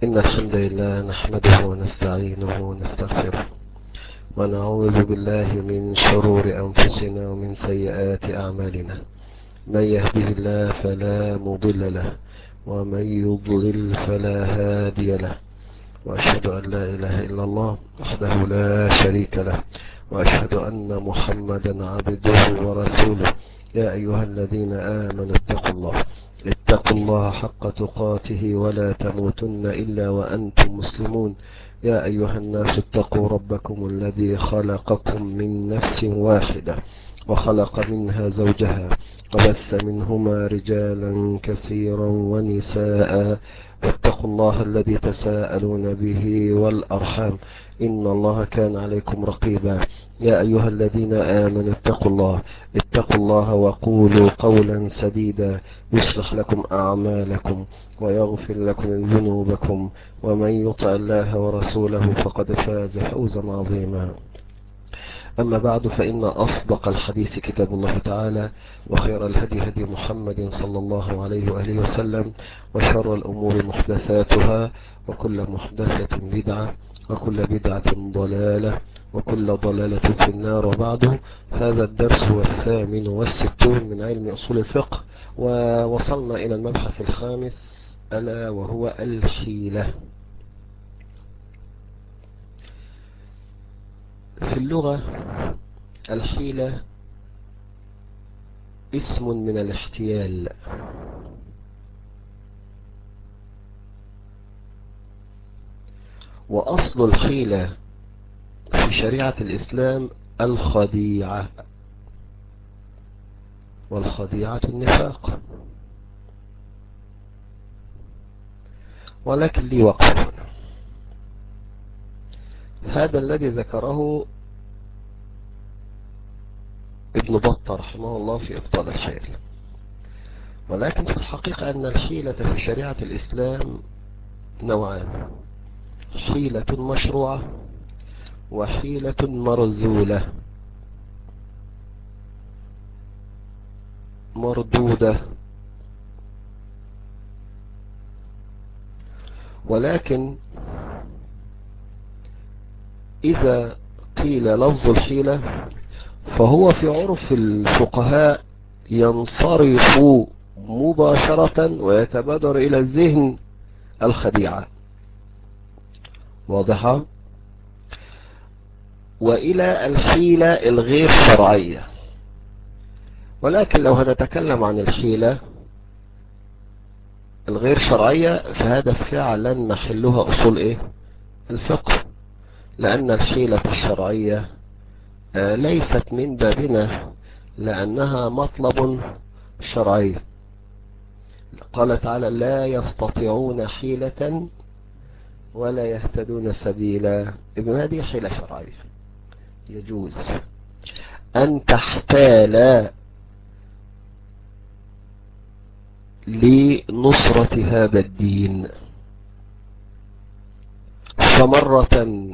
إن الحمد لله نحمده ونستعينه ونستغفره ونعوذ بالله من شرور أنفسنا ومن سيئات أعمالنا من يهده الله فلا مضل له ومن يضلل فلا هادي له وأشهد أن لا إله إلا الله وحده لا شريك له وأشهد أن محمدا عبده ورسوله يا أيها الذين آمنوا اتقوا الله اتقوا الله حق تقاته ولا تموتن إلا وأنتم مسلمون يا أيها الناس اتقوا ربكم الذي خلقكم من نفس واحدة وخلق منها زوجها وبث منهما رجالا كثيرا ونساء واتقوا الله الذي تساءلون به والأرحام إن الله كان عليكم رقيبا يا أيها الذين آمنوا اتقوا الله اتقوا الله وقولوا قولا سديدا يصلح لكم أعمالكم ويغفر لكم ذنوبكم ومن يطع الله ورسوله فقد فاز فوزا عظيما أما بعد فإن أصدق الحديث كتاب الله تعالى وخير الهدي هدي محمد صلى الله عليه وآله وسلم وشر الأمور محدثاتها وكل محدثة بدعة وكل بدعة ضلالة وكل ضلالة في النار وبعده هذا الدرس هو الثامن والستون من علم أصول الفقه ووصلنا إلى المبحث الخامس ألا وهو الحيلة في اللغة الحيلة اسم من الاحتيال وأصل الحيلة في شريعة الإسلام الخديعة والخديعة النفاق ولكن لي وقف هنا هذا الذي ذكره ابن بطة رحمه الله في إبطال الحيل ولكن في الحقيقة أن الحيلة في شريعة الإسلام نوعان حيلة مشروعة وحيلة مرزولة مردودة ولكن إذا قيل لفظ الحيلة فهو في عرف الفقهاء ينصرف مباشرة ويتبادر إلى الذهن الخديعة واضحة وإلى الحيلة الغير شرعية ولكن لو هنتكلم عن الحيلة الغير شرعية فهذا فعلا محلها أصول إيه الفقه لأن الحيلة الشرعية ليست من بابنا لأنها مطلب شرعي قال تعالى لا يستطيعون حيلة ولا يهتدون سبيلا ابن هذه حيلة شرعية يجوز أن تحتال لنصرة هذا الدين فمرة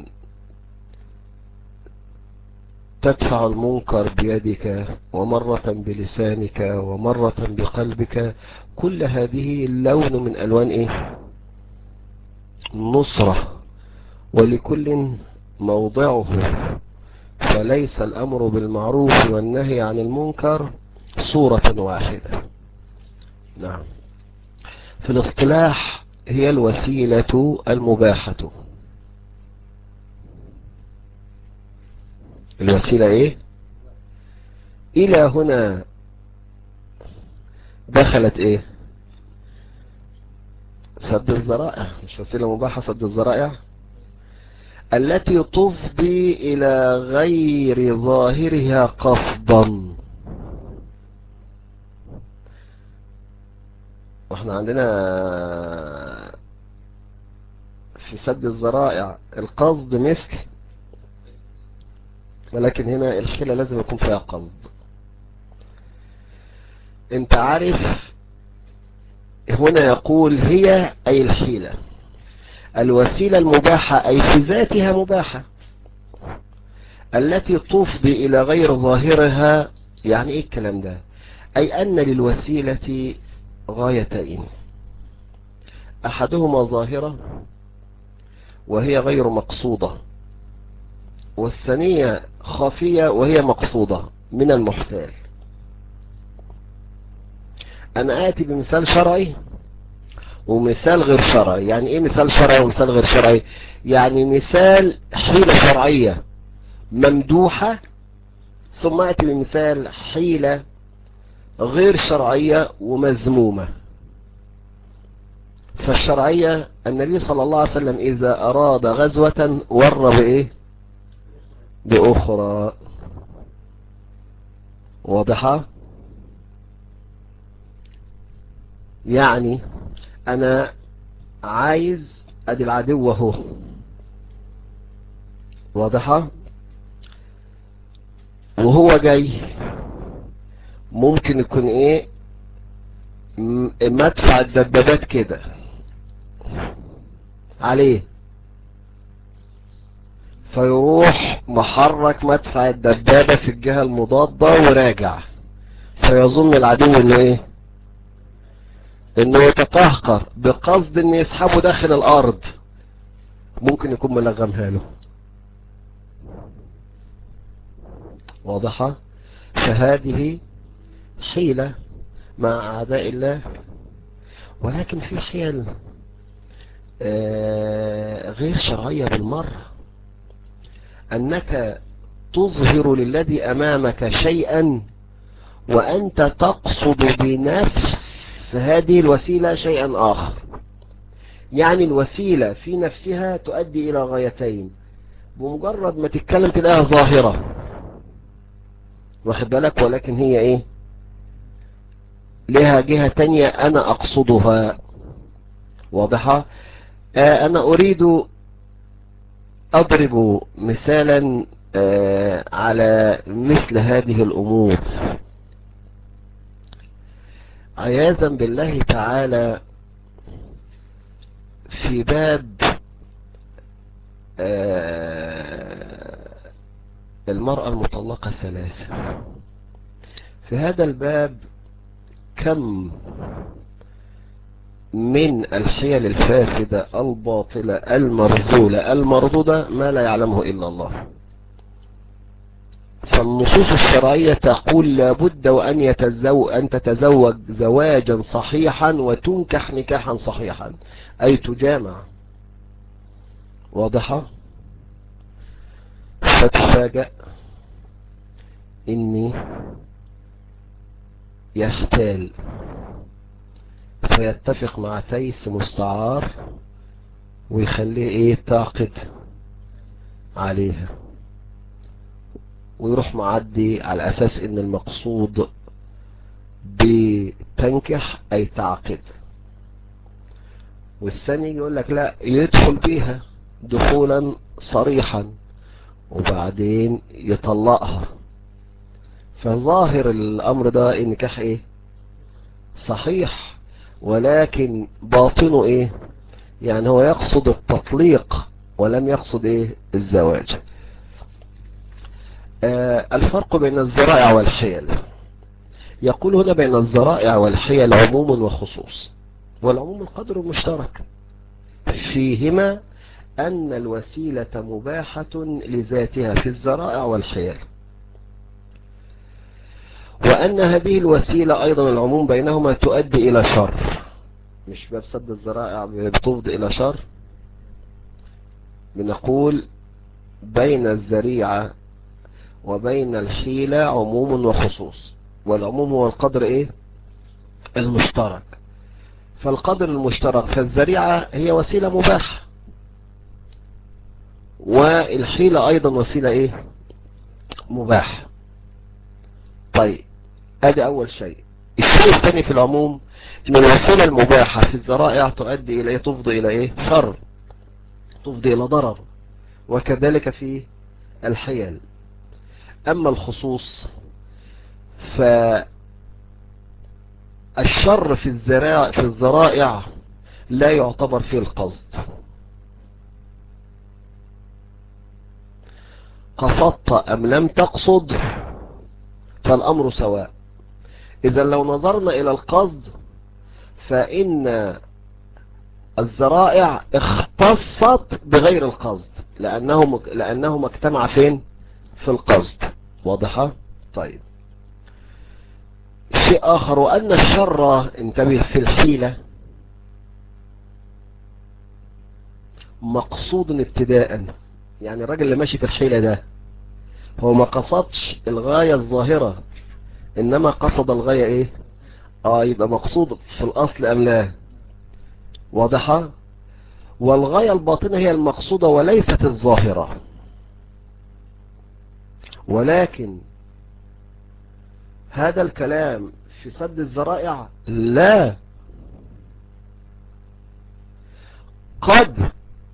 تدفع المنكر بيدك ومرة بلسانك ومرة بقلبك كل هذه اللون من ألوان إيه النصرة ولكل موضعه فليس الأمر بالمعروف والنهي عن المنكر صورة واحدة نعم في الاصطلاح هي الوسيلة المباحة الوسيلة ايه الى هنا دخلت ايه سد الذرائع مش وسيلة مباحة سد الذرائع التي تفضي الى غير ظاهرها قصدا واحنا عندنا في سد الذرائع القصد مثل ولكن هنا الحيلة لازم يكون فيها قصد انت عارف هنا يقول هي اي الحيلة الوسيلة المباحة اي في ذاتها مباحة التي تفضي الى غير ظاهرها يعني ايه الكلام ده اي ان للوسيلة غايتين احدهما ظاهرة وهي غير مقصودة والثانية خفية وهي مقصودة من المحتال انا اتي بمثال شرعي ومثال غير شرعي يعني ايه مثال شرعي ومثال غير شرعي يعني مثال حيلة شرعية ممدوحة ثم اتي بمثال حيلة غير شرعية ومذمومة فالشرعية النبي صلى الله عليه وسلم اذا اراد غزوة ور بايه باخرى واضحة يعني انا عايز ادي العدو اهو واضحة وهو جاي ممكن يكون ايه مدفع الدبابات كده عليه فيروح محرك مدفع الدبابة في الجهة المضادة وراجع فيظن العدو انه ايه انه يتقهقر بقصد ان يسحبه داخل الارض ممكن يكون ملغمها له واضحة فهذه حيلة مع اعداء الله ولكن في حيل آه غير شرعية بالمرة انك تظهر للذي امامك شيئا وانت تقصد بنفس هذه الوسيلة شيئا آخر يعني الوسيلة في نفسها تؤدي إلى غايتين بمجرد ما تتكلم تلاقيها ظاهرة واخد بالك ولكن هي ايه لها جهة تانية انا اقصدها واضحة آه انا اريد اضرب مثالا آه على مثل هذه الامور عياذا بالله تعالى في باب المرأة المطلقة ثلاثة في هذا الباب كم من الحيل الفاسدة الباطلة المرذولة المردودة ما لا يعلمه إلا الله فالنصوص الشرعية تقول لابد وأن يتزو أن تتزوج زواجا صحيحا وتنكح نكاحا صحيحا أي تجامع واضحة فتفاجأ إني يختال فيتفق مع تيس مستعار ويخليه ايه تعقد عليها ويروح معدي على اساس ان المقصود بتنكح اي تعقد والثاني يقول لك لا يدخل بيها دخولا صريحا وبعدين يطلقها فظاهر الامر ده النكاح ايه صحيح ولكن باطنه ايه يعني هو يقصد التطليق ولم يقصد ايه الزواج آه الفرق بين الذرائع والحيل يقول هنا بين الذرائع والحيل عموم وخصوص والعموم القدر المشترك فيهما أن الوسيلة مباحة لذاتها في الذرائع والحيل وأن هذه الوسيلة أيضا العموم بينهما تؤدي إلى شر مش باب سد الذرائع بتفضي إلى شر بنقول بين الذريعة وبين الحيلة عموم وخصوص والعموم هو القدر ايه المشترك فالقدر المشترك فالذريعة هي وسيلة مباحة والحيلة ايضا وسيلة ايه مباح طيب ادي اول شيء الشيء الثاني في العموم ان الوسيلة المباحة في الذرائع تؤدي الى ايه تفضي الى ايه شر تفضي الى ضرر وكذلك في الحيل اما الخصوص فالشر في الذرائع في الذرائع لا يعتبر فيه القصد قصدت ام لم تقصد فالامر سواء اذا لو نظرنا الى القصد فان الذرائع اختصت بغير القصد لأنه, لأنه اجتمع فين في القصد واضحة طيب شيء آخر وأن الشر انتبه في الحيلة مقصود ابتداء يعني الراجل اللي ماشي في الحيلة ده هو ما قصدش الغاية الظاهرة انما قصد الغاية ايه اه يبقى مقصود في الاصل ام لا واضحة والغاية الباطنة هي المقصودة وليست الظاهرة ولكن هذا الكلام في سد الذرائع لا قد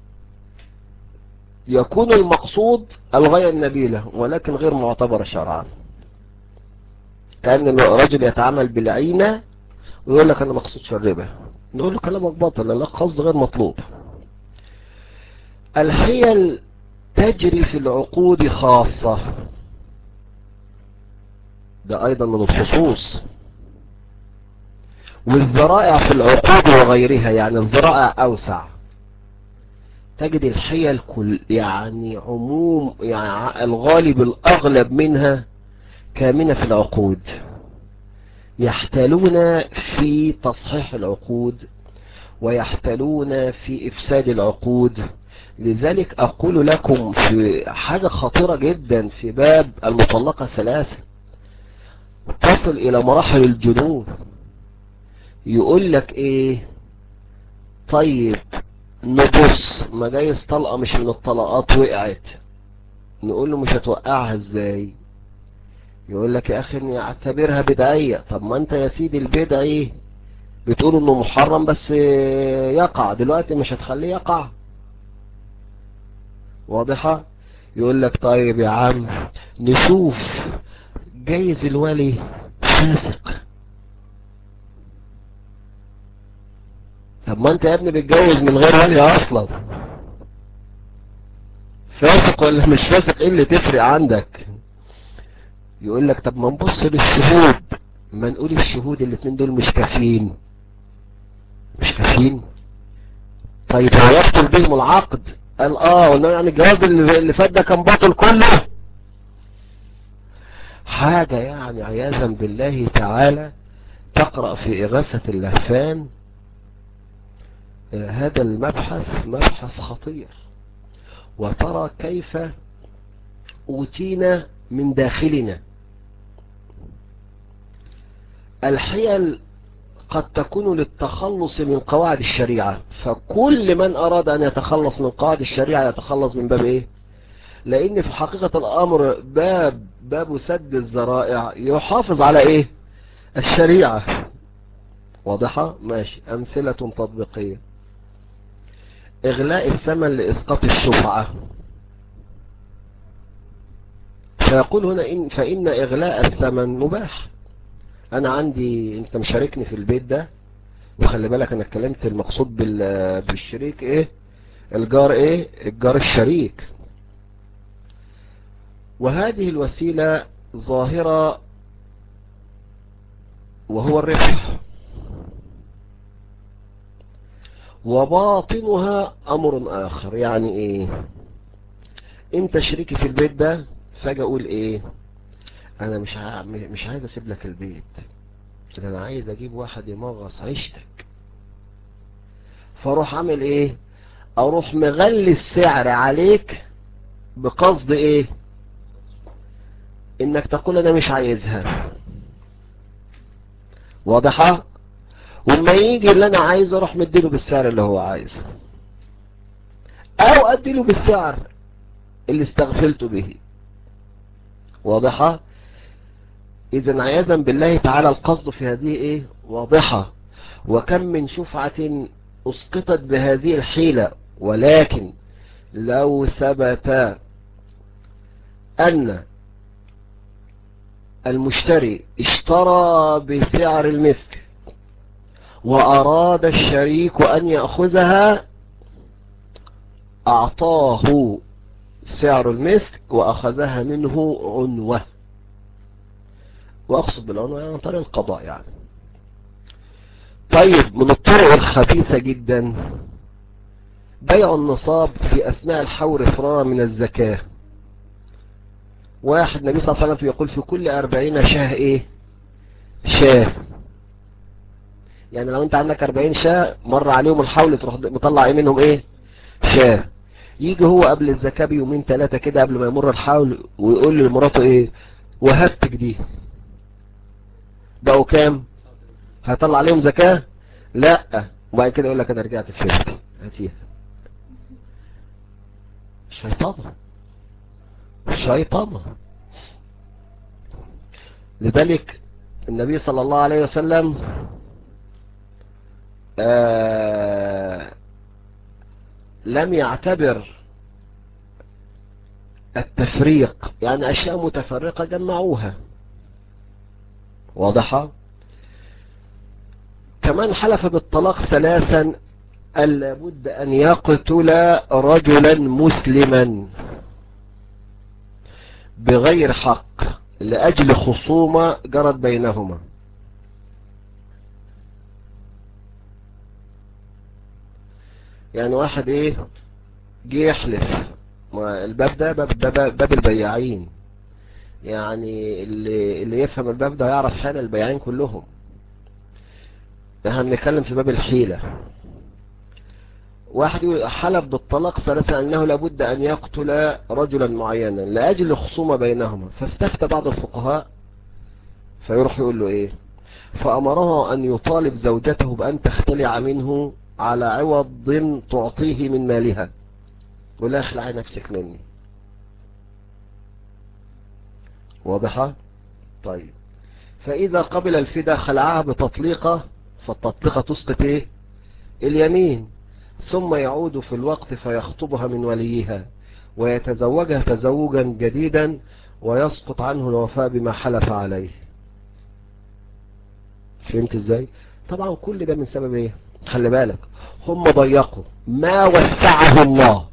يكون المقصود الغاية النبيلة ولكن غير معتبرة شرعا كأن الرجل يتعامل بالعينة ويقول لك أنا مقصود شربة نقول له كلامك باطل لأن قصد غير مطلوب الحيل تجري في العقود خاصة ده أيضا من الخصوص والذرائع في العقود وغيرها يعني الذرائع أوسع تجد الحيل كل يعني عموم يعني الغالب الأغلب منها كامنة في العقود يحتالون في تصحيح العقود ويحتالون في إفساد العقود لذلك أقول لكم في حاجة خطيرة جدا في باب المطلقة ثلاثة تصل إلى مراحل الجنون يقول لك إيه طيب نبص ما جايز طلقة مش من الطلقات وقعت نقول له مش هتوقعها ازاي يقول لك يا اخي اني اعتبرها بدعية طب ما انت يا سيدي البدع ايه بتقول انه محرم بس يقع دلوقتي مش هتخليه يقع واضحة يقول لك طيب يا عم نشوف جايز الولي فاسق طب ما انت يا ابني بتجوز من غير ولي اصلا فاسق ولا مش فاسق ايه اللي تفرق عندك يقول لك طب ما نبص للشهود ما نقول الشهود الاثنين دول مش كافيين مش كافيين طيب هو يبطل بهم العقد قال اه قلنا يعني الجواز اللي, اللي فات ده كان باطل كله حاجة يعني عياذا بالله تعالى تقرأ في إغاثة اللهفان هذا المبحث مبحث خطير وترى كيف أوتينا من داخلنا الحيل قد تكون للتخلص من قواعد الشريعة فكل من أراد أن يتخلص من قواعد الشريعة يتخلص من باب إيه لأن في حقيقة الأمر باب باب سد الذرائع يحافظ على إيه الشريعة واضحة ماشي أمثلة تطبيقية إغلاء الثمن لإسقاط الشفعة فيقول هنا إن فإن إغلاء الثمن مباح أنا عندي أنت مشاركني في البيت ده وخلي بالك أنا اتكلمت المقصود بالشريك إيه الجار إيه الجار الشريك وهذه الوسيلة ظاهرة وهو الربح وباطنها امر اخر يعني ايه انت شريكي في البيت ده فاجي اقول ايه انا مش ع... مش عايز اسيب لك البيت انا عايز اجيب واحد يمغص عيشتك فاروح اعمل ايه اروح مغلي السعر عليك بقصد ايه انك تقول انا مش عايزها واضحة وما يجي اللي انا عايزه اروح مديله بالسعر اللي هو عايزه او اديله بالسعر اللي استغفلته به واضحة اذا عياذا بالله تعالى القصد في هذه ايه واضحة وكم من شفعة اسقطت بهذه الحيلة ولكن لو ثبت ان المشتري اشترى بسعر المثل وأراد الشريك أن يأخذها أعطاه سعر المثل وأخذها منه عنوة وأقصد بالعنوة يعني طريق القضاء يعني طيب من الطرق الخبيثة جدا بيع النصاب في أثناء الحول فرارا من الزكاة واحد النبي صلى الله عليه وسلم يقول في كل أربعين شاه إيه شاه يعني لو انت عندك 40 شاه مر عليهم الحول تروح مطلع ايه منهم ايه شاه يجي هو قبل الزكاة بيومين ثلاثة كده قبل ما يمر الحول ويقول لمراته ايه وهبتك دي بقوا كام هيطلع عليهم زكاة لا وبعد كده يقول لك انا رجعت في شهرتي هاتيها شيطانة شيطانة لذلك النبي صلى الله عليه وسلم آه لم يعتبر التفريق يعني أشياء متفرقة جمعوها واضحة كمان حلف بالطلاق ثلاثا ألا بد أن يقتل رجلا مسلما بغير حق لأجل خصومة جرت بينهما يعني واحد ايه جه يحلف الباب ده باب, باب, باب البياعين يعني اللي, اللي يفهم الباب ده يعرف حال البياعين كلهم احنا بنتكلم في باب الحيلة واحد حلف بالطلاق ثلاثة انه لابد ان يقتل رجلا معينا لاجل خصومة بينهما فاستفتى بعض الفقهاء فيروح يقول له ايه فامره ان يطالب زوجته بان تختلع منه على عوض تعطيه من مالها ولا اخلعي نفسك مني واضحة طيب فإذا قبل الفدا خلعها بتطليقة فالتطليقة تسقط ايه اليمين ثم يعود في الوقت فيخطبها من وليها ويتزوجها تزوجا جديدا ويسقط عنه الوفاء بما حلف عليه فهمت ازاي طبعا كل ده من سبب ايه خلي بالك هم ضيقوا ما وسعه الله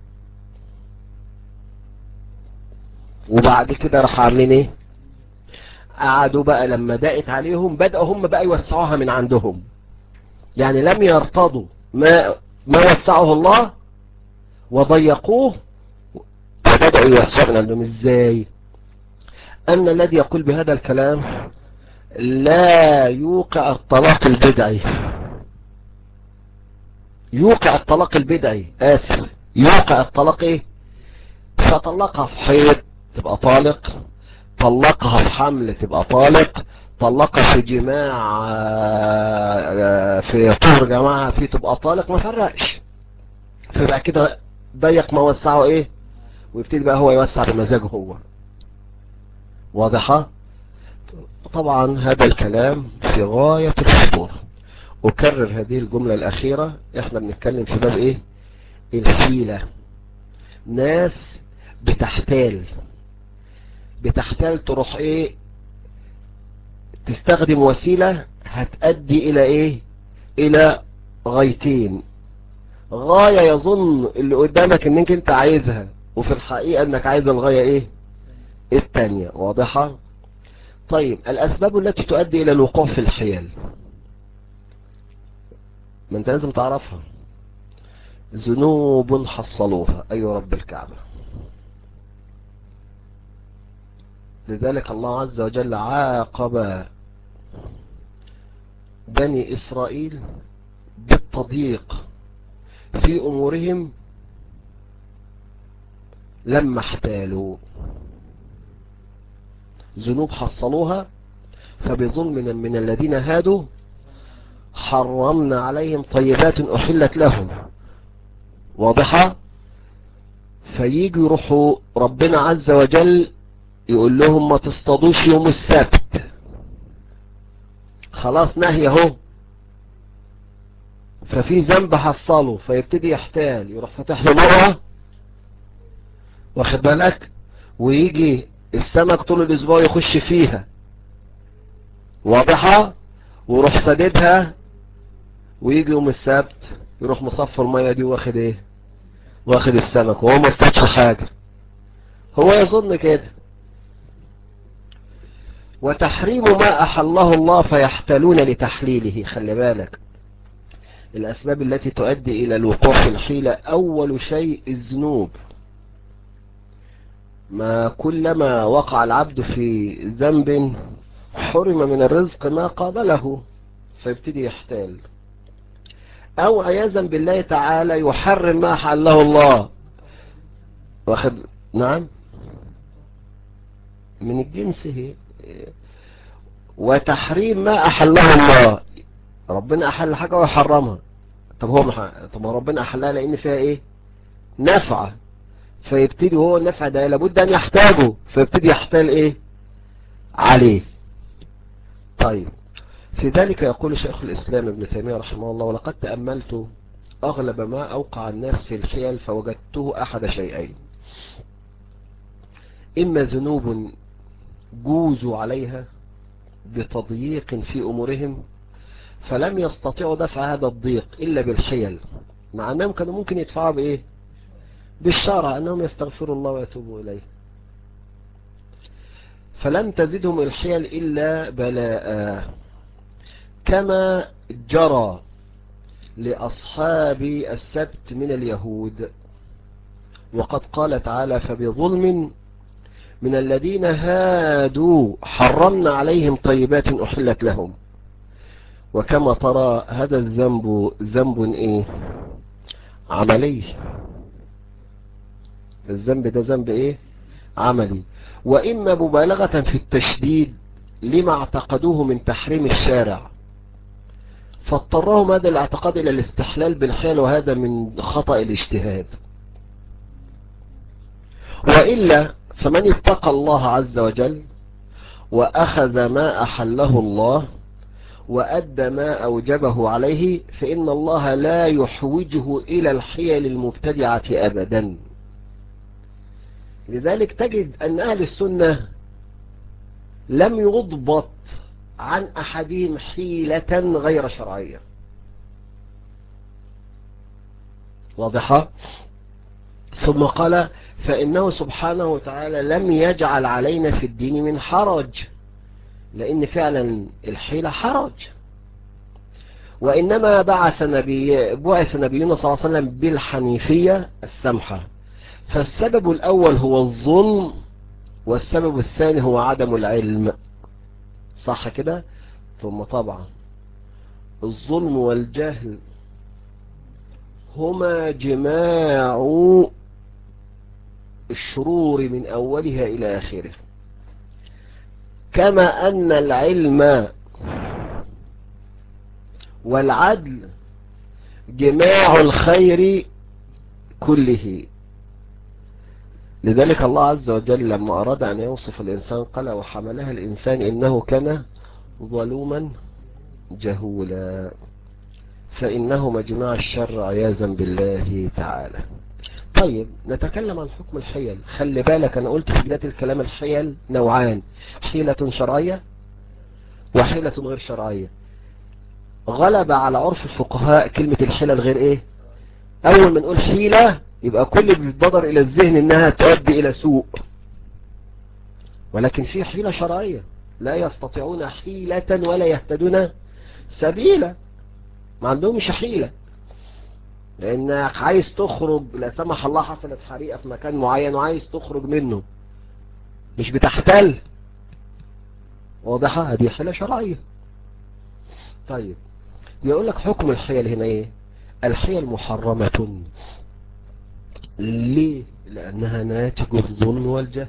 وبعد كده راح عاملين ايه قعدوا بقى لما ضاقت عليهم بدأوا هم بقى يوسعوها من عندهم يعني لم يرتضوا ما ما وسعه الله وضيقوه وبدأوا يوسعوا من عندهم ازاي ان الذي يقول بهذا الكلام لا يوقع الطلاق البدعي يوقع الطلاق البدعي اسف يوقع الطلاق ايه فطلقها في حيض تبقى طالق طلقها في حمل تبقى طالق طلقها في جماع في طهر جماعة في تبقى طالق ما فرقش فبقى كده ضيق ما وسعه ايه ويبتدي بقى هو يوسع بمزاجه هو واضحة طبعا هذا الكلام في غاية الخطورة أكرر هذه الجملة الأخيرة احنا بنتكلم في باب ايه الحيلة ناس بتحتال بتحتال تروح ايه تستخدم وسيلة هتأدي الى ايه الى غايتين غاية يظن اللي قدامك انك انت عايزها وفي الحقيقة انك عايز الغاية ايه التانية واضحة طيب الاسباب التي تؤدي الى الوقوع في الحيال ما انت لازم تعرفها ذنوب حصلوها اي أيوة رب الكعبة لذلك الله عز وجل عاقب بني إسرائيل بالتضييق في أمورهم لما احتالوا ذنوب حصلوها فبظلم من الذين هادوا حرمنا عليهم طيبات أحلت لهم واضحة فييجي يروحوا ربنا عز وجل يقول لهم ما تصطادوش يوم السبت خلاص نهي اهو ففي ذنب حصله فيبتدي يحتال يروح فتح له مرة واخد بالك ويجي السمك طول الاسبوع يخش فيها واضحة ويروح سددها ويجي يوم السبت يروح مصفى المية دي واخد ايه واخد السمك وهو ما استطش حاجة هو يظن كده وتحريم ما أحله الله فيحتلون لتحليله خلي بالك الأسباب التي تؤدي إلى الوقوع في الحيلة أول شيء الذنوب ما كلما وقع العبد في ذنب حرم من الرزق ما قابله فيبتدي يحتال او عياذا بالله تعالى يحرم ما حله الله واخد نعم من الجنس هي وتحريم ما احله الله ربنا احل حاجة ويحرمها طب هو مح... طب ما ربنا احلها لان فيها ايه نفع فيبتدي هو النفع ده لابد ان يحتاجه فيبتدي يحتال ايه عليه طيب في ذلك يقول شيخ الإسلام ابن تيمية رحمه الله ولقد تأملت أغلب ما أوقع الناس في الحيل فوجدته أحد شيئين إما ذنوب جوزوا عليها بتضييق في أمورهم فلم يستطيعوا دفع هذا الضيق إلا بالحيل مع أنهم كانوا ممكن يدفعوا بإيه بالشرع أنهم يستغفروا الله ويتوبوا إليه فلم تزدهم الحيل إلا بلاء كما جرى لأصحاب السبت من اليهود وقد قال تعالى فبظلم من الذين هادوا حرمنا عليهم طيبات أحلت لهم وكما ترى هذا الذنب ذنب ايه عملي الذنب ده ذنب ايه عملي وإما مبالغة في التشديد لما اعتقدوه من تحريم الشارع فاضطرهم هذا الاعتقاد إلى الاستحلال بالحال وهذا من خطأ الاجتهاد وإلا فمن اتقى الله عز وجل وأخذ ما أحله الله وأدى ما أوجبه عليه فإن الله لا يحوجه إلى الحيل المبتدعة أبدا لذلك تجد أن أهل السنة لم يضبط عن أحدهم حيلة غير شرعية واضحة ثم قال فإنه سبحانه وتعالى لم يجعل علينا في الدين من حرج لأن فعلا الحيلة حرج وإنما بعث نبي بعث نبينا صلى الله عليه وسلم بالحنيفية السمحة فالسبب الأول هو الظلم والسبب الثاني هو عدم العلم صح كده ثم طبعا الظلم والجهل هما جماع الشرور من أولها إلى آخره كما أن العلم والعدل جماع الخير كله لذلك الله عز وجل لما أراد أن يوصف الإنسان قال وحملها الإنسان إنه كان ظلوما جهولا فإنه مجمع الشر عياذا بالله تعالى طيب نتكلم عن حكم الحيل خلي بالك أنا قلت في بداية الكلام الحيل نوعان حيلة شرعية وحيلة غير شرعية غلب على عرف الفقهاء كلمة الحيلة الغير ايه اول ما نقول حيلة يبقى كل بيتبادر الى الذهن انها تؤدي الى سوء ولكن في حيلة شرعية لا يستطيعون حيلة ولا يهتدون سبيلا ما عندهمش حيلة لانك عايز تخرج لا سمح الله حصلت حريقة في مكان معين وعايز تخرج منه مش بتحتل واضحة هذه حيلة شرعية طيب يقول لك حكم الحيل هنا ايه الحيل محرمة ليه لانها ناتج الظلم والجهل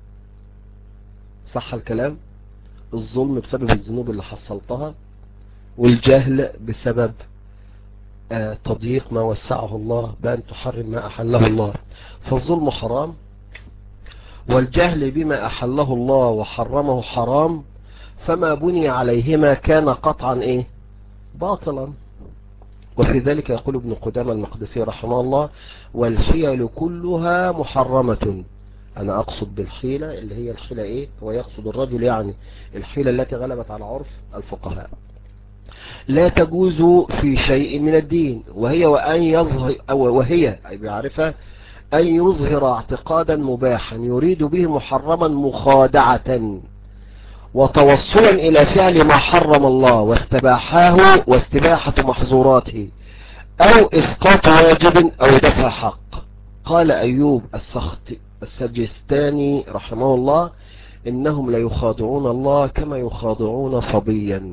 صح الكلام الظلم بسبب الذنوب اللي حصلتها والجهل بسبب آه تضييق ما وسعه الله بأن تحرم ما أحله الله فالظلم حرام والجهل بما أحله الله وحرمه حرام فما بني عليهما كان قطعا ايه باطلا وفي ذلك يقول ابن قدامى المقدسي رحمه الله والحيل كلها محرمة انا اقصد بالحيلة اللي هي الحيلة ايه هو يقصد الرجل يعني الحيلة التي غلبت على عرف الفقهاء لا تجوز في شيء من الدين وهي وأن يظهر أو وهي أي بيعرفها أن يظهر اعتقادا مباحا يريد به محرما مخادعة وتوصلا إلى فعل ما حرم الله واستباحاه واستباحة محظوراته او اسقاط واجب او دفع حق قال ايوب السخط السجستاني رحمه الله انهم ليخادعون الله كما يخادعون صبيا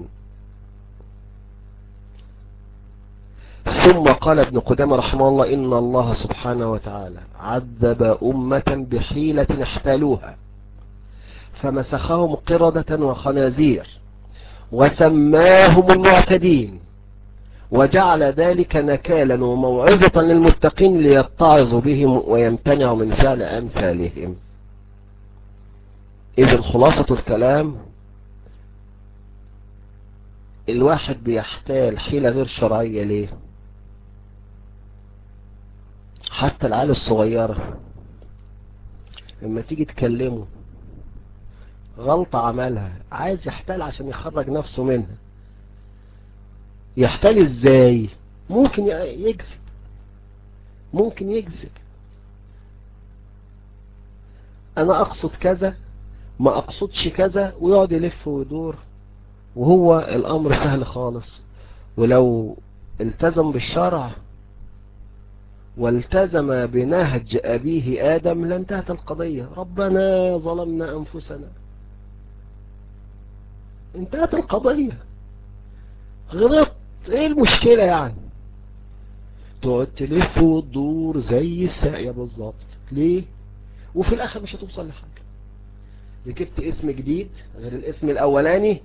ثم قال ابن قدامة رحمه الله إن الله سبحانه وتعالى عذب أمة بحيلة احتالوها فمسخهم قردة وخنازير وسماهم المعتدين وجعل ذلك نكالا وموعظة للمتقين ليتعظوا بهم ويمتنعوا من فعل أمثالهم إذن خلاصة الكلام الواحد بيحتال حيلة غير شرعية ليه حتى العيال الصغيرة لما تيجي تكلمه غلطة عملها عايز يحتال عشان يخرج نفسه منها يحتال ازاي ممكن يكذب ممكن يكذب انا اقصد كذا ما اقصدش كذا ويقعد يلف ويدور وهو الامر سهل خالص ولو التزم بالشرع والتزم بنهج أبيه آدم لانتهت القضية ربنا ظلمنا أنفسنا انتهت القضية غلط ايه المشكلة يعني تقعد تلف وتدور زي الساقية بالظبط ليه وفي الاخر مش هتوصل لحاجة ركبت اسم جديد غير الاسم الاولاني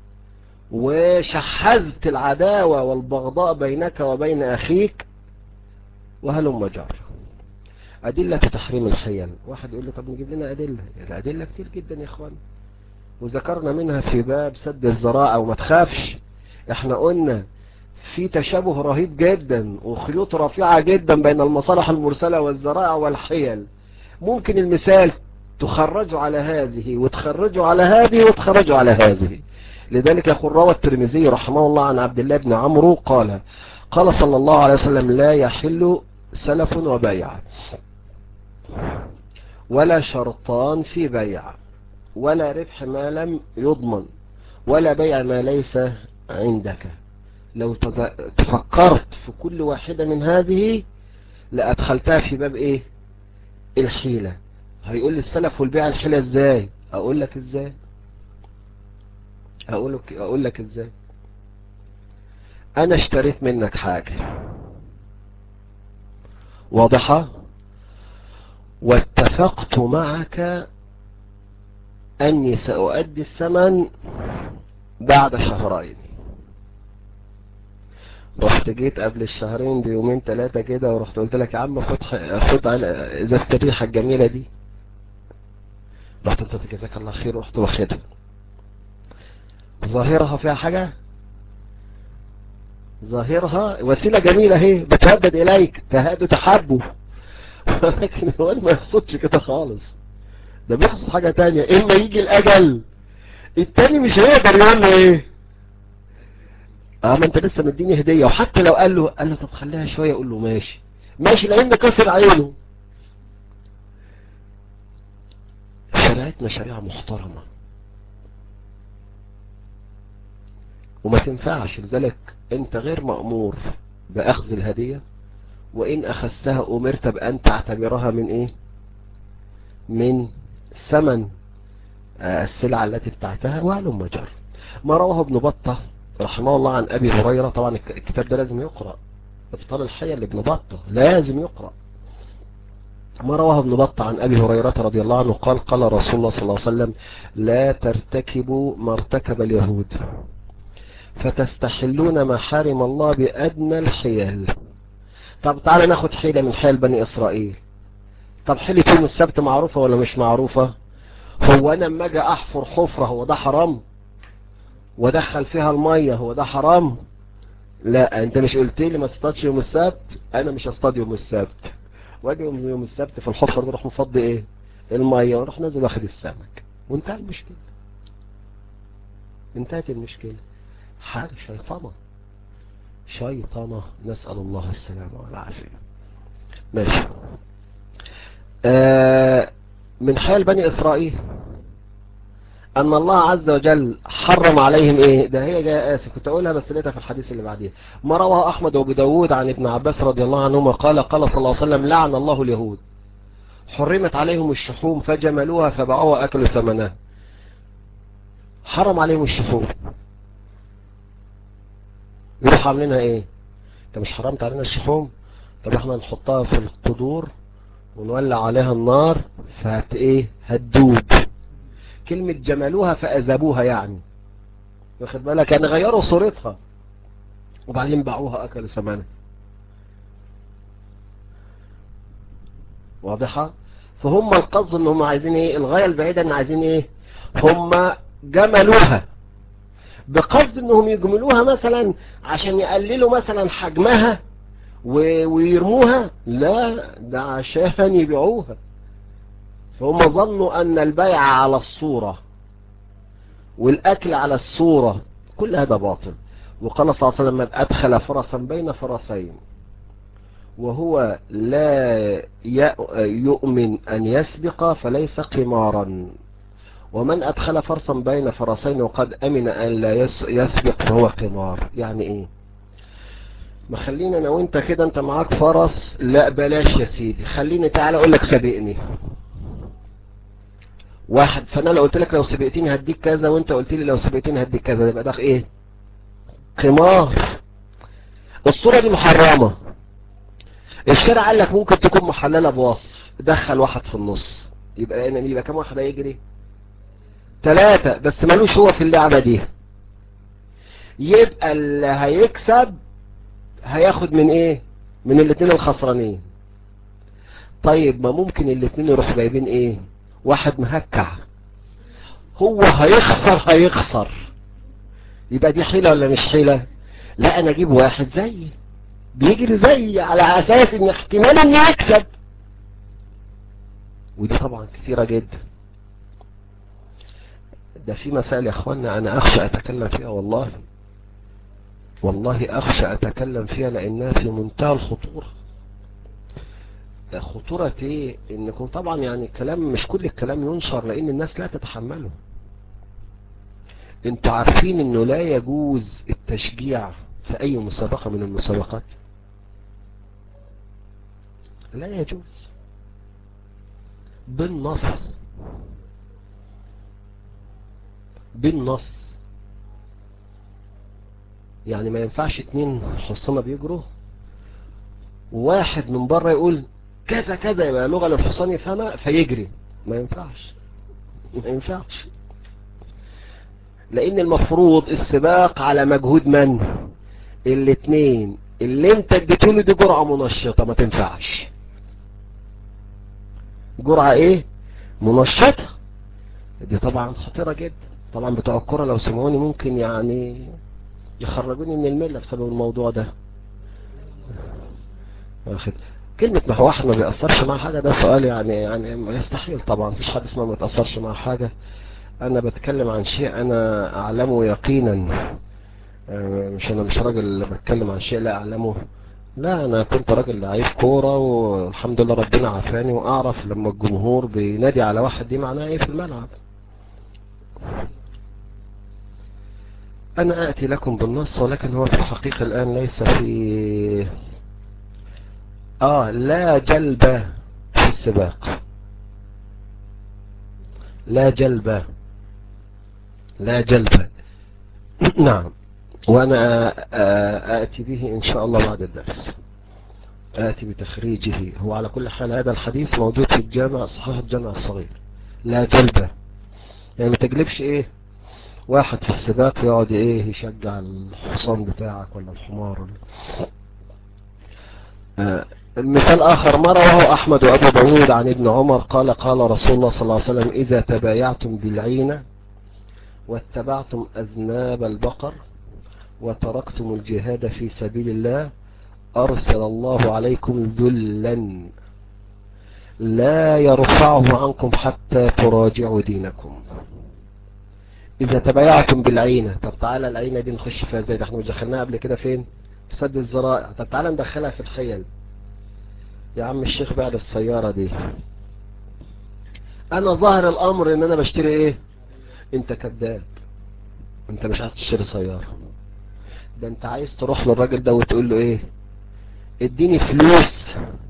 وشحذت العداوة والبغضاء بينك وبين اخيك وهلم جار أدلة تحريم الحيل واحد يقول لي طب نجيب لنا أدلة الأدلة كتير جدا يا إخوان وذكرنا منها في باب سد الزراعة وما تخافش احنا قلنا في تشابه رهيب جدا وخيوط رفيعة جدا بين المصالح المرسلة والزراعة والحيل ممكن المثال تخرجوا على هذه وتخرجوا على هذه وتخرجوا على هذه لذلك يقول روى الترمذي رحمه الله عن عبد الله بن عمرو قال قال صلى الله عليه وسلم لا يحل سلف وبيع ولا شرطان في بيع ولا ربح ما لم يضمن ولا بيع ما ليس عندك لو تفكرت في كل واحدة من هذه لأدخلتها في باب ايه الحيلة هيقول لي السلف والبيع الحيلة ازاي اقول لك ازاي اقول لك, أقول لك ازاي انا اشتريت منك حاجة واضحة واتفقت معك اني سأؤدي الثمن بعد شهرين رحت جيت قبل الشهرين بيومين ثلاثة كده ورحت قلت لك يا عم خد خد على ازازة الريحة الجميلة دي رحت انت جزاك الله خير رحت واخدها ظاهرها فيها حاجة ظاهرها وسيلة جميلة اهي بتهدد اليك تهاد تحبه ولكن هو ما يقصدش كده خالص ده بيقصد حاجة تانية اما يجي الاجل التاني مش هيقدر يقول له ايه اه ما انت لسه مديني هدية وحتى لو قال له قال له طب خليها شوية يقول له ماشي ماشي لان كسر عينه شريعتنا شريعة محترمة وما تنفعش لذلك انت غير مأمور بأخذ الهدية وإن أخذتها أمرت بأن تعتبرها من إيه من ثمن السلعة التي ابتعتها وعلم مجر ما رواه ابن بطة رحمه الله عن أبي هريرة طبعا الكتاب ده لازم يقرأ ابطال الحية لابن بطة لازم يقرأ ما رواه ابن بطة عن أبي هريرة رضي الله عنه قال قال رسول الله صلى الله عليه وسلم لا ترتكبوا ما ارتكب اليهود فتستحلون محارم الله بأدنى الحيل طب تعالى ناخد حيلة من حيل بني إسرائيل طب حيلة يوم السبت معروفة ولا مش معروفة هو أنا اما اجي أحفر حفرة هو ده حرام ودخل فيها المية هو ده حرام لا انت مش قلت لي ما تصطادش يوم السبت انا مش هصطاد يوم السبت واجي يوم السبت في الحفرة دي اروح مفضي ايه المية واروح نازل واخد السمك وانتهى المشكلة انتهت المشكلة حاجة شيطانة شيطانة نسأل الله السلامة والعافية ماشي آه من حال بني إسرائيل ان الله عز وجل حرم عليهم ايه ده هي جاء اسف كنت اقولها بس لقيتها في الحديث اللي بعديه ما رواه احمد وابو داود عن ابن عباس رضي الله عنهما قال قال صلى الله عليه وسلم لعن الله اليهود حرمت عليهم الشحوم فجملوها فباعوها واكلوا ثمنها حرم عليهم الشحوم يروح عاملينها ايه انت مش حرمت علينا الشحوم طب احنا نحطها في القدور ونولع عليها النار فهت ايه هتدوب كلمة جملوها فأذبوها يعني واخد بالك يعني غيروا صورتها وبعدين باعوها أكلوا ثمنها واضحة فهم القصد ان هم عايزين ايه الغاية البعيدة ان عايزين ايه هم جملوها بقصد انهم يجملوها مثلا عشان يقللوا مثلا حجمها ويرموها لا ده عشان يبيعوها فهم ظنوا ان البيع على الصورة والاكل على الصورة كل هذا باطل وقال صلى الله عليه وسلم من ادخل فرسا بين فرسين وهو لا يؤمن ان يسبق فليس قمارا ومن ادخل فرسا بين فرسين وقد امن ان لا يسبق فهو قمار يعني ايه ما خلينا انا وانت كده انت معاك فرس لا بلاش يا سيدي خليني تعالى اقول لك سابقني واحد فانا لو قلت لك لو سبقتني هديك كذا وانت قلت لي لو سبقتني هديك كذا يبقى ده ايه قمار الصورة دي محرمة الشارع قال لك ممكن تكون محللة بوصف دخل واحد في النص يبقى يعني يبقى كم واحد هيجري ثلاثة بس ملوش هو في اللعبة دي يبقى اللي هيكسب هياخد من ايه من الاثنين الخسرانين طيب ما ممكن الاثنين يروحوا جايبين ايه واحد مهكع هو هيخسر هيخسر يبقى دي حيلة ولا مش حيلة لا انا اجيب واحد زيي بيجري زيي على اساس ان احتمال اني اكسب ودي طبعا كثيرة جدا ده في مسائل يا اخوانا انا اخشى اتكلم فيها والله والله اخشى اتكلم فيها لانها في منتهى الخطورة خطورة ايه انكم طبعا يعني الكلام مش كل الكلام ينشر لان الناس لا تتحمله انتوا عارفين انه لا يجوز التشجيع في اي مسابقة من المسابقات لا يجوز بالنص بالنص يعني ما ينفعش اتنين حصانة بيجروا واحد من بره يقول كذا كذا يبقى لغة للحصان يفهمها فيجري ما ينفعش ما ينفعش لان المفروض السباق على مجهود من الاتنين اللي انت اديتوله دي جرعة منشطة ما تنفعش جرعة ايه منشطة دي طبعا خطيرة جدا طبعا بتوع الكرة لو سمعوني ممكن يعني يخرجوني من الملة بسبب الموضوع ده واخد كلمة ما هو واحد ما بيأثرش مع حاجة ده سؤال يعني يعني يستحيل طبعا مفيش حد اسمه ما بيتأثرش مع حاجة انا بتكلم عن شيء انا اعلمه يقينا مش انا مش راجل بتكلم عن شيء لا اعلمه لا انا كنت راجل لعيب كورة والحمد لله ربنا عافاني واعرف لما الجمهور بينادي على واحد دي معناها ايه في الملعب انا اتي لكم بالنص ولكن هو في الحقيقة الان ليس في اه لا جلب في السباق لا جلب لا جلب نعم وانا اتي به ان شاء الله بعد الدرس اتي بتخريجه هو على كل حال هذا الحديث موجود في الجامع صحيح الجامع الصغير لا جلب يعني ما تجلبش ايه واحد في السباق يقعد ايه يشجع الحصان بتاعك ولا الحمار ولا آه مثال آخر ما رواه أحمد وأبو داود عن ابن عمر قال قال رسول الله صلى الله عليه وسلم إذا تبايعتم بالعينة واتبعتم أذناب البقر وتركتم الجهاد في سبيل الله أرسل الله عليكم ذلا لا يرفعه عنكم حتى تراجعوا دينكم إذا تبايعتم بالعينة طب تعالى العينة دي نخش فيها ازاي ده احنا مش دخلناها قبل كده فين في سد الزرائع طب تعالى ندخلها في الخيل يا عم الشيخ بعد السيارة دي انا ظاهر الامر ان انا بشتري ايه انت كذاب انت مش عايز تشتري سيارة ده انت عايز تروح للراجل ده وتقول له ايه اديني فلوس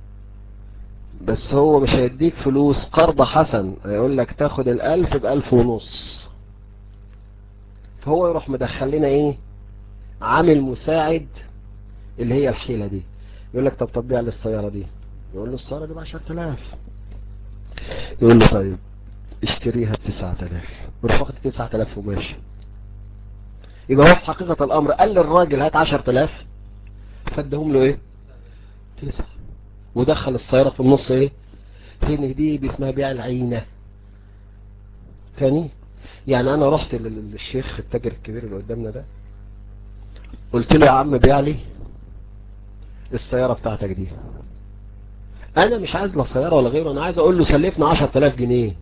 بس هو مش هيديك فلوس قرض حسن هيقول لك تاخد الالف بألف ونص فهو يروح مدخل لنا ايه عامل مساعد اللي هي الحيلة دي يقول لك طب تطبيع للسيارة دي يقول له السيارة دي بعشرة الاف يقول له طيب اشتريها بتسعة الاف يروح واخد تسعة الاف وماشي يبقى هو في حقيقة الامر قال للراجل هات عشرة الاف فادهم له ايه تسعة ودخل السيارة في النص ايه هنا دي باسمها بيع العينة تاني يعني انا رحت للشيخ التاجر الكبير اللي قدامنا ده قلت له يا عم بيع لي السيارة بتاعتك دي انا مش عايز لا سيارة ولا غيره انا عايز اقول له سلفنا 10000 جنيه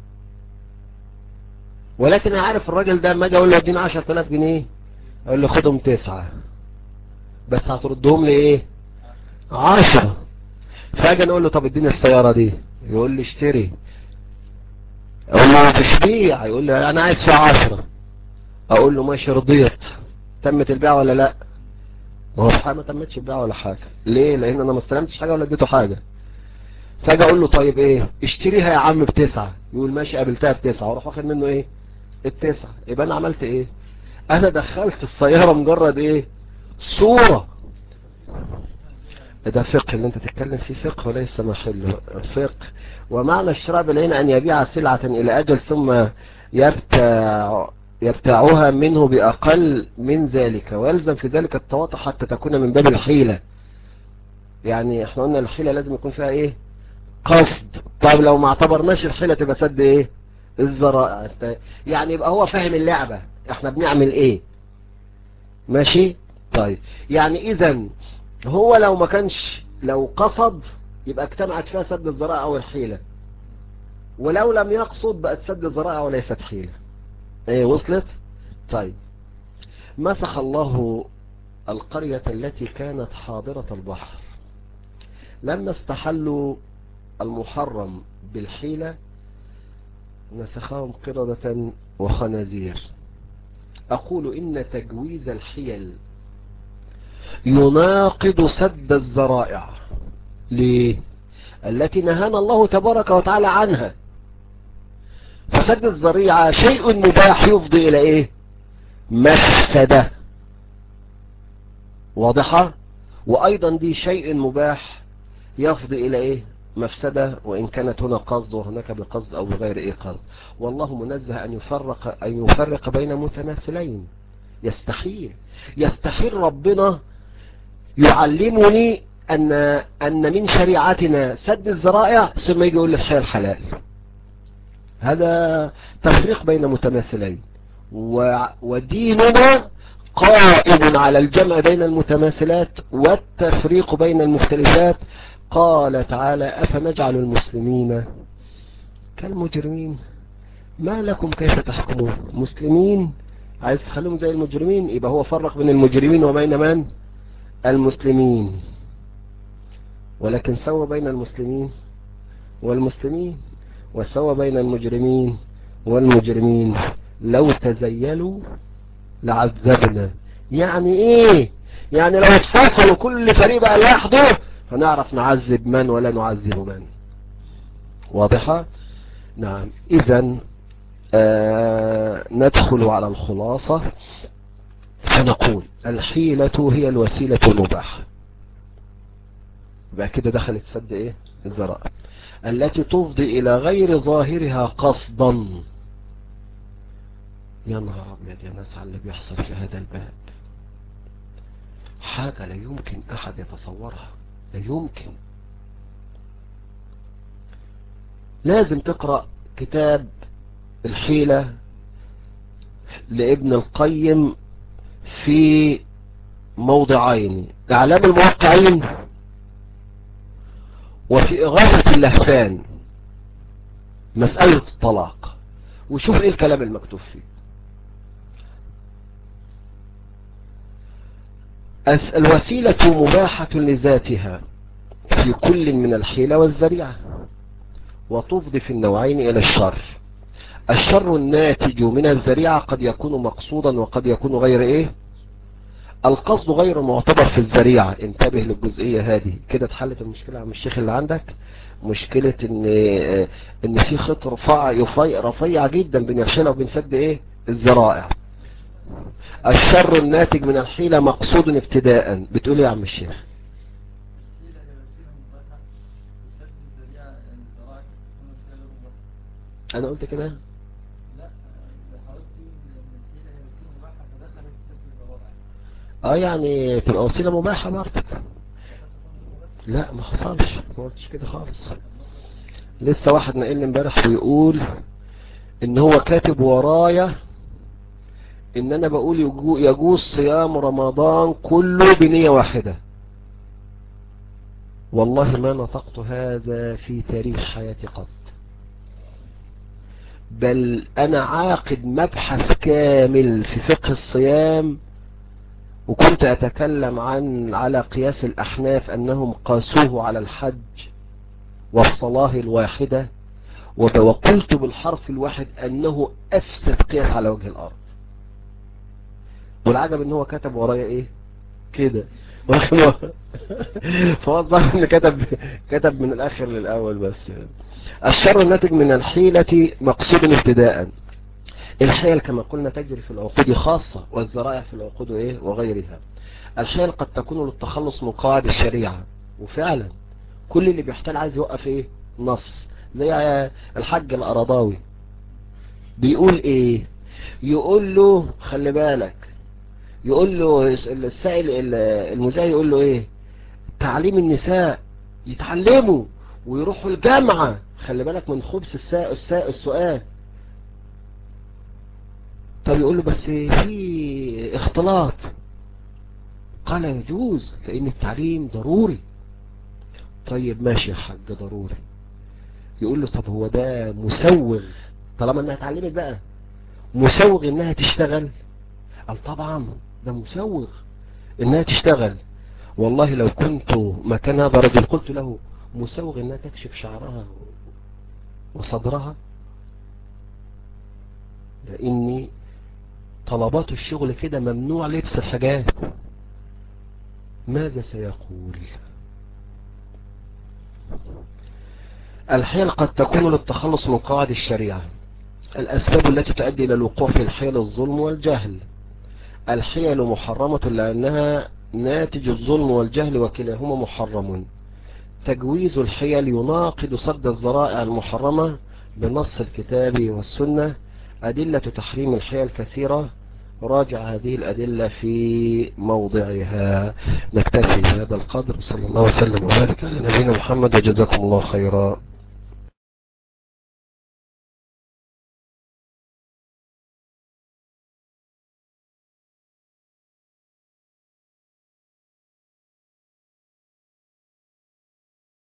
ولكن انا عارف الراجل ده اما اجي اقول له اديني 10000 جنيه اقول له خدهم تسعة بس هتردهم لي ايه عشرة فاجي اقول له طب اديني السيارة دي يقول لي اشتري اقول له مش بيع يقول لي انا عايز فيها عشرة اقول له ماشي رضيت تمت البيع ولا لا هو في حاجة ما تمتش البيع ولا حاجة ليه لان انا ما استلمتش حاجة ولا اديته حاجة فاجي اقول له طيب ايه اشتريها يا عم بتسعة يقول ماشي قابلتها بتسعة واروح واخد منه ايه التسعة يبقى انا عملت ايه انا دخلت السيارة مجرد ايه صورة ده فقه اللي انت تتكلم فيه فقه وليس محله فقه ومعنى الشراء بالعين ان يبيع سلعة الى اجل ثم يبتاع يبتاعها منه باقل من ذلك ويلزم في ذلك التواطؤ حتى تكون من باب الحيلة يعني احنا قلنا الحيلة لازم يكون فيها ايه قصد طب لو ما اعتبرناش الحيلة تبقى سد ايه الذرائع يعني يبقى هو فاهم اللعبة احنا بنعمل ايه ماشي طيب يعني اذا هو لو ما كانش لو قصد يبقى اجتمعت فيها سد الذرائع والحيلة ولو لم يقصد بقت سد الذرائع وليست حيلة ايه وصلت طيب مسخ الله القرية التي كانت حاضرة البحر لما استحلوا المحرم بالحيلة نسخهم قردة وخنازير أقول إن تجويز الحيل يناقض سد الذرائع ليه التي نهانا الله تبارك وتعالى عنها فسد الذريعة شيء مباح يفضي إلى إيه مفسدة واضحة وأيضا دي شيء مباح يفضي إلى إيه مفسدة وإن كانت هنا قصد وهناك بقصد أو بغير إيه قصد والله منزه أن يفرق, أن يفرق بين متماثلين يستحيل يستحيل ربنا يعلمني أن, أن من شريعتنا سد الذرائع ثم يجي يقول الحياة الحلال هذا تفريق بين متماثلين وديننا قائم على الجمع بين المتماثلات والتفريق بين المختلفات قال تعالى أفنجعل المسلمين كالمجرمين ما لكم كيف تحكمون مسلمين عايز تخليهم زي المجرمين يبقى هو فرق بين المجرمين وبين من المسلمين ولكن سوى بين المسلمين والمسلمين وسوى بين المجرمين والمجرمين لو تزيلوا لعذبنا يعني ايه يعني لو اتفصلوا كل فريق بقى لوحده هنعرف نعذب من ولا نعذب من واضحة نعم اذا آه ندخل على الخلاصة فنقول الحيلة هي الوسيلة المباحة بقى كده دخلت سد ايه الذرائع التي تفضي الى غير ظاهرها قصدا يا نهار ابيض يا ناس على اللي بيحصل في هذا الباب حاجة لا يمكن احد يتصورها لا يمكن لازم تقرأ كتاب الحيلة لابن القيم في موضعين اعلام الموقعين وفي اغاثة اللهفان مسألة الطلاق وشوف ايه الكلام المكتوب فيه الوسيلة مباحة لذاتها في كل من الحيلة والذريعة وتفضي في النوعين إلى الشر الشر الناتج من الذريعة قد يكون مقصودا وقد يكون غير ايه القصد غير معتبر في الذريعة انتبه للجزئية هذه كده اتحلت المشكلة عم الشيخ اللي عندك مشكلة ان ان في خط رفيع رفيع, رفيع جدا بين الحيلة وبين سد ايه الذرائع الشر الناتج من الحيلة مقصود ابتداء بتقول ايه يا عم الشيخ انا قلت كده اه يعني تبقى وسيلة مباحة برضك لا ما حصلش ما قلتش كده خالص لسه واحد نقل امبارح ويقول ان هو كاتب ورايا ان انا بقول يجوز صيام رمضان كله بنية واحدة والله ما نطقت هذا في تاريخ حياتي قط بل انا عاقد مبحث كامل في فقه الصيام وكنت اتكلم عن على قياس الاحناف انهم قاسوه على الحج والصلاة الواحدة وقلت بالحرف الواحد انه افسد قياس على وجه الارض والعجب ان هو كتب ورايا ايه كده فوضح ان كتب كتب من الاخر للاول بس الشر الناتج من الحيلة مقصود ابتداء الحيل كما قلنا تجري في العقود خاصة والذرائع في العقود ايه وغيرها الحيل قد تكون للتخلص من قواعد الشريعة وفعلا كل اللي بيحتال عايز يوقف ايه نص زي الحج الأرضاوي بيقول ايه يقول له خلي بالك يقول له السائل المذيع يقول له ايه تعليم النساء يتعلموا ويروحوا الجامعة خلي بالك من خبث السائل السؤال طب يقول له بس في اختلاط قال يجوز لان التعليم ضروري طيب ماشي يا حاج ضروري يقول له طب هو ده مسوغ طالما انها اتعلمت بقى مسوغ انها تشتغل قال طبعا ده مسوغ انها تشتغل والله لو كنت مكان هذا رجل قلت له مسوغ انها تكشف شعرها وصدرها لاني طلبات الشغل كده ممنوع لبس الحاجات ماذا سيقول الحيل قد تكون للتخلص من قواعد الشريعة الأسباب التي تؤدي إلى الوقوع في الحيل الظلم والجهل الحيل محرمة لأنها ناتج الظلم والجهل وكلاهما محرم تجويز الحيل يناقض صد الذرائع المحرمة بنص الكتاب والسنة أدلة تحريم الحيل كثيرة راجع هذه الأدلة في موضعها نكتفي بهذا القدر صلى الله وسلم وبارك على نبينا محمد وجزاكم الله خيرا